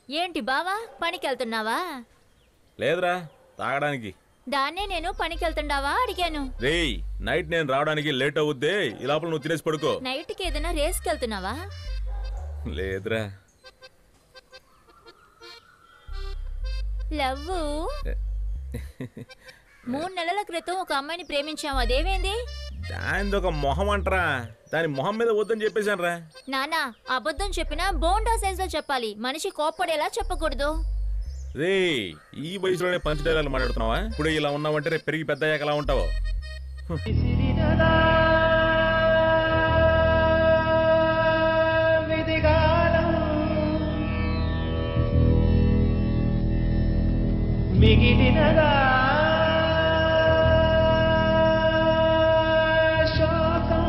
ఏంటి బావా పనికి వెళ్తున్నావా లేదురా తాగడానికి దాన్నే నేను పనికి వెళ్తుండావా అడిగాను రేయ్ నైట్ నేను రావడానికి లేట్ అవుద్దే ఈ లోపల నువ్వు తినేసి పడుకో నైట్కి ఏదైనా రేస్కి వెళ్తున్నావా లేదురా లవ్వు మూడు నెలల క్రితం ఒక అమ్మాయిని ప్రేమించావు అదేమైంది దాని ఒక మొహం అంటరా దాని మొహం మీద వద్దని చెప్పేశాను రా నానా అబద్ధం చెప్పినా బోండా సైజ్ లో చెప్పాలి మనిషి కోప్పడేలా చెప్పకూడదు రే ఈ వయసులోనే పంచ డైలాగులు మాట్లాడుతున్నావా ఇప్పుడు ఇలా ఉన్నావంటే రేపు పెరిగి పెద్ద అయ్యాక ఎలా ఉంటావు మిగిలినదా శోకం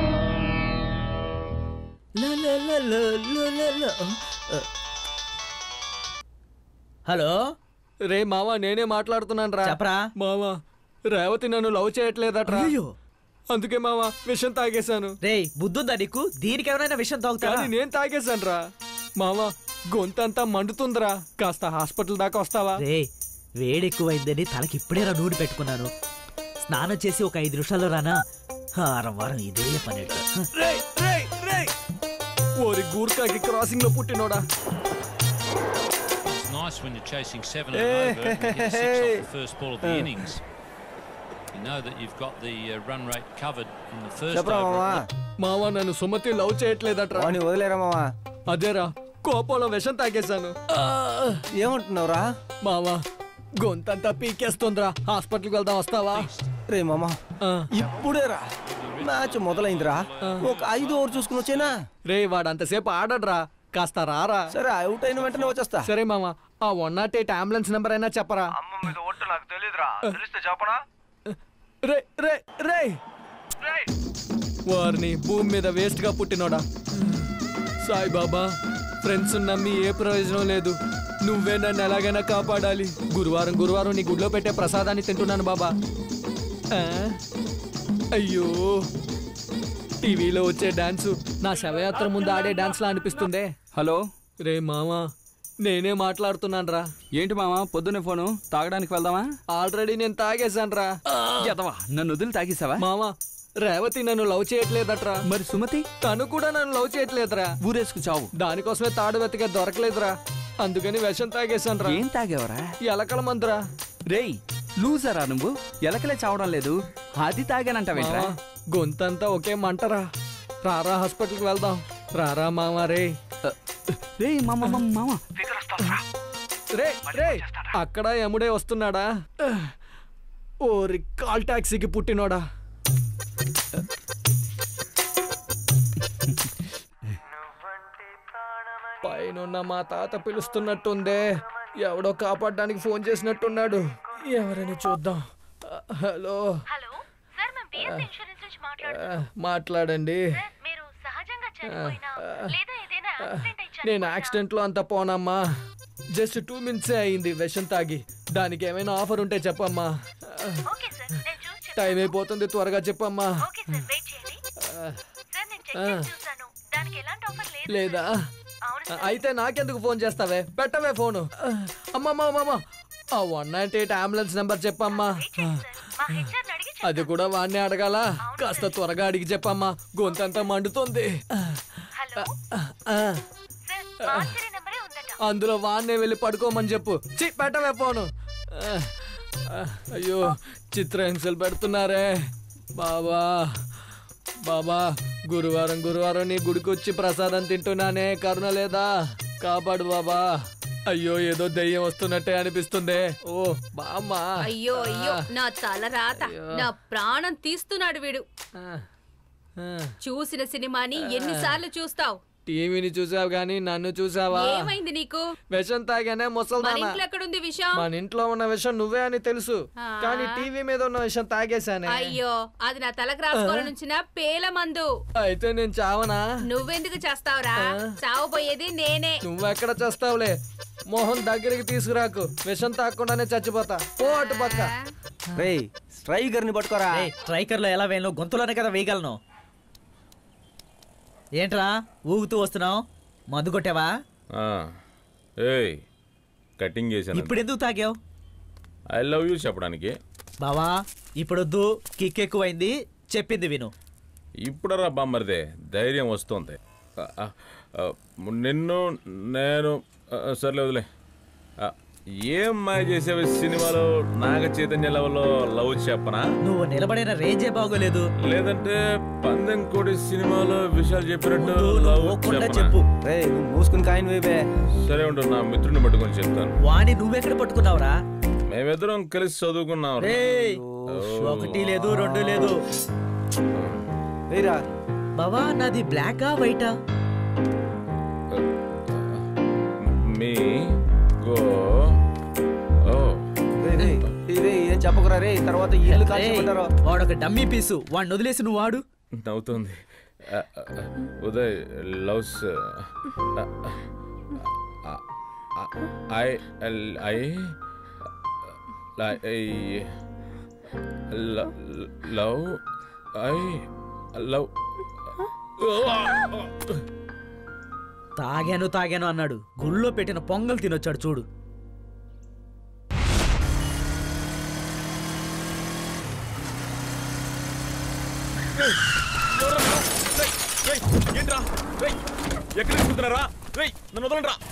హలో రే మావా నేనే మాట్లాడుతున్నాను రా చెప్పరా మావా రేవతి నన్ను లవ్ చేయట్లేదట్రా అయ్యో అందుకే మావా విషం తాగేశాను రేయ్ బుద్ధుందా నీకు దీనికి ఎవరైనా విషయం తాగుతారా కానీ నేను తాగేశాను రా మావా గొంతంతా మండుతుందిరా కాస్త హాస్పిటల్ దాకా వస్తావా రే వేడెక్కువైందని తలకి ఇప్పుడే రా నూనె పెట్టుకున్నాను స్నానం చేసి ఒక ఐదు నిమిషాల్లో రానా వారం వారం ఇదే పని రేయ్, రేయ్, రేయ్. ఓరి గూర్ఖాకి క్రాసింగ్ లో పుట్టినోడా It's nice when you're chasing seven and over and hit six off the first ball of the innings. You know that you've got the uh, run rate covered in the first చెప్పరా over. మామా మావా నన్ను Sumathi love చేయట్లేదట్రా వాడిని వదిలేరా మామా అదేరా కోపంలో విషం తాగేశాను ఏమంటున్నావురా మావా గొంతంతా పీకేస్తుందిరా హాస్పిటల్కి వెళ్దాం వస్తావా రే మామా ఆ. ఇప్పుడే రా మ్యాచ్ మొదలైందిరా ఒక ఐదు ఓవర్ చూసుకుని వచ్చేనా రే వాడు అంతసేపు ఆడడ్రా కాస్త రారా సరే అవుట్ అయిన వెంటనే వచ్చేస్తా సరే మామ ఆ one not eight ambulance number అయినా చెప్పరా అమ్మ మీద ఒట్టు నాకు తెలియదురా తెలిస్తే చెప్పనా రే రే రే వారిని భూమి మీద వేస్ట్ గా పుట్టినోడా సాయిబాబా ఫ్రెండ్స్ నమ్మి ఏ ప్రయోజనం లేదు నువ్వే నన్ను ఎలాగైనా కాపాడాలి గురువారం గురువారం నీ గుడిలో పెట్టే ప్రసాదాన్ని తింటున్నాను బాబా ఆ? అయ్యో టీవీలో వచ్చే డాన్స్ నా శవయాత్ర ముందు ఆడే డాన్స్ లా అనిపిస్తుందే హలో రే మామా నేనే మాట్లాడుతున్నాను రా ఏంటి మామ పొద్దున్నే ఫోను తాగడానికి వెళ్దామా ఆల్రెడీ నేను తాగేశాను రా ఎదవా నన్ను వదిలి తాగేసావా మామా రేవతి నన్ను లవ్ చేయట్లేదట్రా మరి సుమతి తను కూడా నన్ను లవ్ చేయట్లేదురా ఊరేసుకు చావు దానికోసమే తాడు వెతికే దొరకలేదురా అందుకని విషం తాగేశాను రా ఏం తాగేవరా ఎలకల మందురా రేయ్ లూజరా నువ్వు ఎలకలే చావడం లేదు అది తాగానంటావేంట్రా మావా, గొంతంతా ఒకే మంటరా రారా హాస్పిటల్కి వెళ్దాం రారా మామా రే రే మామ మామ మామ రే రే అక్కడ యముడే వస్తున్నాడా ఓరి కాల్ టాక్సీకి పుట్టినోడా పైనున్న మా తాత పిలుస్తున్నట్టుందే ఎవడో కాపాడడానికి ఫోన్ చేసినట్టున్నాడు ఎవరని చూద్దాం ఆ, హలో హలో సార్ మేము పిఎస్ ఇన్సూరెన్స్ నుంచి ఆ, మాట్లాడండి మీరు సహజంగా చనిపోయినా లేదా ఏదైనా నేను యాక్సిడెంట్లో అంత పోనమ్మా జస్ట్ టూ మినిట్స్ అయింది విషం తాగి దానికి ఏమైనా ఆఫర్ ఉంటే చెప్పమ్మా ఆ, ఓకే సార్ నేను చూసి టైం అయిపోతుంది త్వరగా చెప్పమ్మా ఓకే సార్ వెయిట్ చేయండి ఆ, సార్ నేను చెక్ ఆ. చేసి చూసాను దానికి ఎలాంటి ఆఫర్ లేదు లేదా అవును ఆ, అయితే నాకెందుకు ఫోన్ చేస్తావే పెట్టవే ఫోను ఆ, అమ్మమ్మా అమ్మమ్మ ఆ one nine eight ambulance number చెప్పమ్మా ఆ, మా హెచ్ఆర్ అడిగి అది కూడా వాడిని అడగాల కాస్త త్వరగా అడిగి చెప్పమ్మా గొంతంతా మండుతుంది ఆ, హలో ఆ, సార్ మార్చరీ నెంబరే ఉందట అందులో వాడినే వెళ్ళి పడుకోమని చెప్పు చి పెట్టవే ఫోను ఆ, ఆ, అయ్యో చిత్రహింసలు పెడుతున్నారే బాబా బాబా గురువారం గురువారం నీ గుడికి వచ్చి ప్రసాదం తింటున్నానే కరుణ లేదా కాపాడు బాబా అయ్యో ఏదో దెయ్యం వస్తున్నట్టే అనిపిస్తుంది ఓ బామ్మా అయ్యో అయ్యో నా తల రాత నా ప్రాణం తీస్తున్నాడు వీడు చూసిన సినిమాని ఎన్నిసార్లు చూస్తావు టీవీని చూసావు గానీ నన్ను చూసావా ఏమైంది నీకు విషం తాగానే మన ముసల్దానా ఇంట్లో ఎక్కడుంది విషయం మన ఇంట్లో ఉన్న విషయం నువ్వే అని తెలుసు ఆ. కానీ టీవీ మీద ఉన్న విషయం తాగేశానే అయ్యో అది నా తలకు రాసుకోవాలని ఉంచిన పేల మందు అయితే నేను చావనా నువ్వెందుకు చేస్తావురా చావబోయేది నేనే నువ్వెక్కడ చేస్తావులే మోహన్ దగ్గరికి తీసుకురాకు విషం తాగకుండానే చచ్చిపోతా పో అటు పక్క రేయ్ స్ట్రైకర్ ని పట్టుకోరా స్ట్రైకర్ లో ఎలా వేయను గొంతులోనే కదా వేయగలను ఏంట్రా ఊగుతూ వస్తున్నావు మందు కొట్టావా ఆ, ఏయ్ కటింగ్ చేశాను ఇప్పుడు ఎందుకు తాగావు ఐ లవ్ యూ చెప్పడానికి బావా ఇప్పుడొద్దు కిక్ ఎక్కువైంది చెప్పింది విను ఇప్పుడరా బామ్మరిదే ధైర్యం వస్తుంది ఆ, ఆ, ఆ, నిన్ను నేను ఆ, సర్లే వదిలే ఆ, ఏం మాయ చేసేవి సినిమాలో నాగ చైతన్య లెవెల్లో లవ్ చెప్పనా నువ్వు నిలబడిన రేంజే బాగోలేదు లేదంటే పందెం కోడి సినిమాలో విషయాలు చెప్పినట్టు ముందు నువ్వు లవ్ పోకుండా చెప్పనా చెప్పు రే నువ్వు మూసుకుని కాయని వేబే సరే ఉండు నా మిత్రుడిని పట్టుకొని చెప్తాను వాణి నువ్వెక్కడ పట్టుకున్నావురా మేమిద్దరం కలిసి చదువుకున్నాం రేయ్ ఒకటి లేదు రెండు లేదు వేరా బావా నాది బ్లాకా వైటా మీ గో ఓ రే రే రే, రే ఏం చెప్పకురా రే తర్వాత ఈ ఇల్లు కాల్చుకుంటారు వాడొక డమ్మీ పీసు వాడిని వదిలేసి నువ్వు వాడు నవ్వుతుంది ఆ, ఆ, Uday loves I I love I love తాగాను తాగాను అన్నాడు గుళ్ళో పెట్టిన పొంగల్ తినొచ్చాడు చూడు ఏంట్రా రేయ్, ఎక్కడ తీసుకుంటున్నారా రేయ్ నన్ను వదలండి రా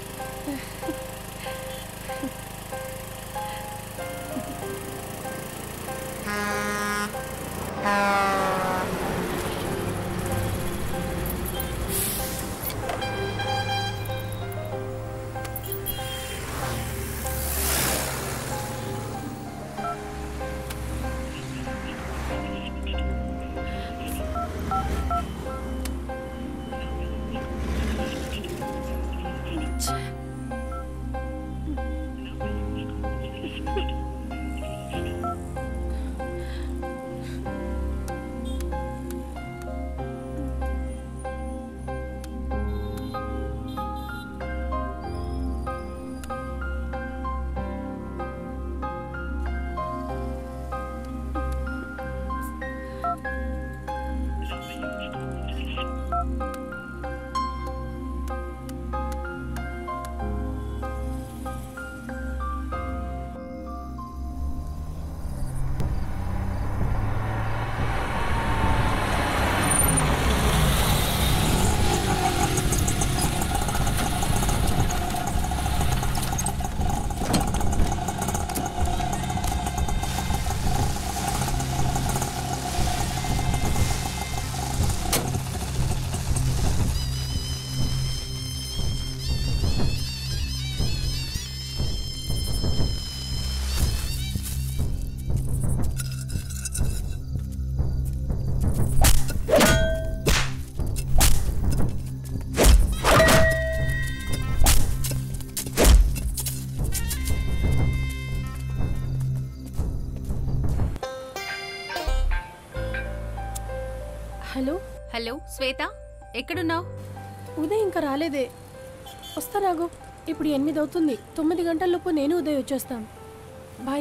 హలో హలో శ్వేత ఎక్కడున్నావు ఉదయ్ ఇంకా రాలేదే వస్తా రాగు ఇప్పుడు ఎనిమిది అవుతుంది తొమ్మిది గంటలలోపు నేను ఉదయ్ వచ్చేస్తాం బాయ్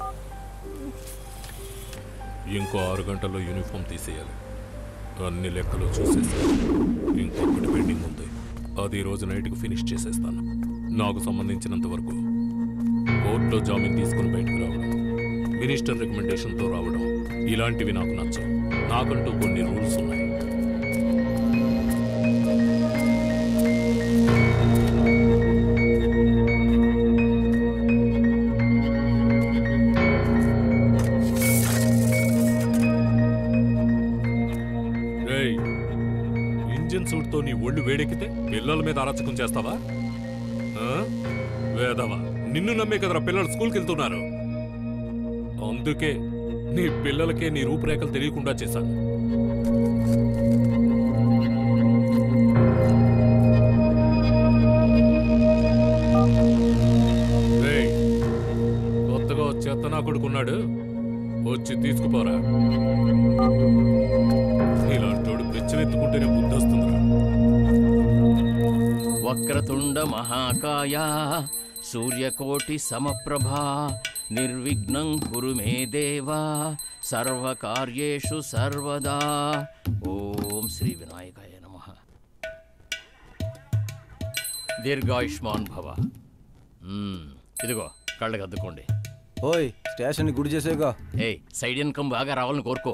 ఇంకో ఆరు గంటల్లో యూనిఫామ్ తీసేయాలి అన్ని లెక్కలు చూసేసి ఇంకొకటి పెండింగ్ ఉంది అది ఈ రోజు నైట్కి ఫినిష్ చేసేస్తాను నాకు సంబంధించినంత వరకు కోర్టులో జామీన్ తీసుకుని బయటకు రావడం మినిస్టర్ రికమెండేషన్తో రావడం ఇలాంటివి నాకు నచ్చవు నాకంటూ కొన్ని రూల్స్ ఉన్నాయి రేయ్, ఇంజిన్ సూట్తో నీ ఒళ్ళు వేడెక్కితే పిల్లల మీద అరచకం చేస్తావా ఆ? వేదవా నిన్ను నమ్మే కదరా పిల్లలు స్కూల్కి వెళ్తున్నారు అందుకే నీ పిల్లలకే నీ రూపురేఖలు తెలియకుండా చేశాను రేయ్, కొత్తగా ఓ చెత్త నా కొడుకున్నాడు వచ్చి తీసుకుపోరా ఇలాంటోడు బెచ్చనెత్తుకుంటేనే బుద్ధి వస్తుందిరా వక్రతుండ మహాకాయ సూర్యకోటి సమప్రభా నిర్విఘ్నం కురు మే దేవా సర్వకార్యేషు సర్వదా ఓం శ్రీ వినాయకాయ నమ దీర్ఘాయుష్మాన్ భవ మ్మ్. ఇదిగో కళ్ళకి అద్దుకోండి ఓయ్ స్టేషన్ గుడి చేసేగా ఏయ్ సైడ్ ఇన్కమ్ బాగా రావాలని కోరుకో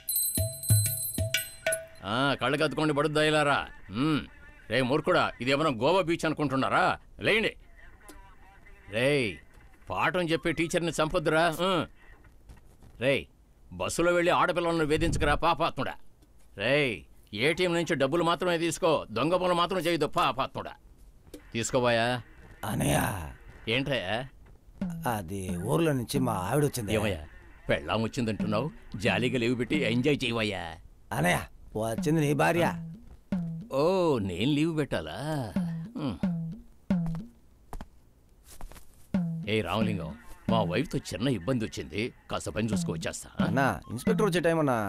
ఆ, కళ్ళకి అద్దుకోండి బడుద్దాయిలారా మ్మ్. రే మూర్ఖుడా ఇదేమన్నా గోవా బీచ్ అనుకుంటున్నారా లేండి రేయ్ పాఠం చెప్పే టీచర్ని చంపొద్దురా మ్మ్. రేయ్ బస్సులో వెళ్ళి ఆడపిల్లలను వేధించకరా పాపాత్ముడా రేయ్ ఏటీఎం నుంచి డబ్బులు మాత్రమే తీసుకో దొంగ పనులు మాత్రం చేయదు పాపాత్ముడా తీసుకోబోయా అనయ్య ఏంట్రయ్యా అది ఊర్లో నుంచి మా ఆవిడ వచ్చింది ఏమయ్యా పెళ్ళాం వచ్చిందంటున్నావు జాలీగా లేవు పెట్టి ఎంజాయ్ చేయవయ్యా అనయ్య వచ్చింది నీ భార్య ఓ నేను లీవ్ పెట్టాలా హ్మ్. ఏ రామలింగం మా వైఫ్తో చిన్న ఇబ్బంది వచ్చింది కాస్త పని చూసుకో వచ్చేస్తా అన్నా ఇన్స్పెక్టర్ వచ్చే టైం అన్నా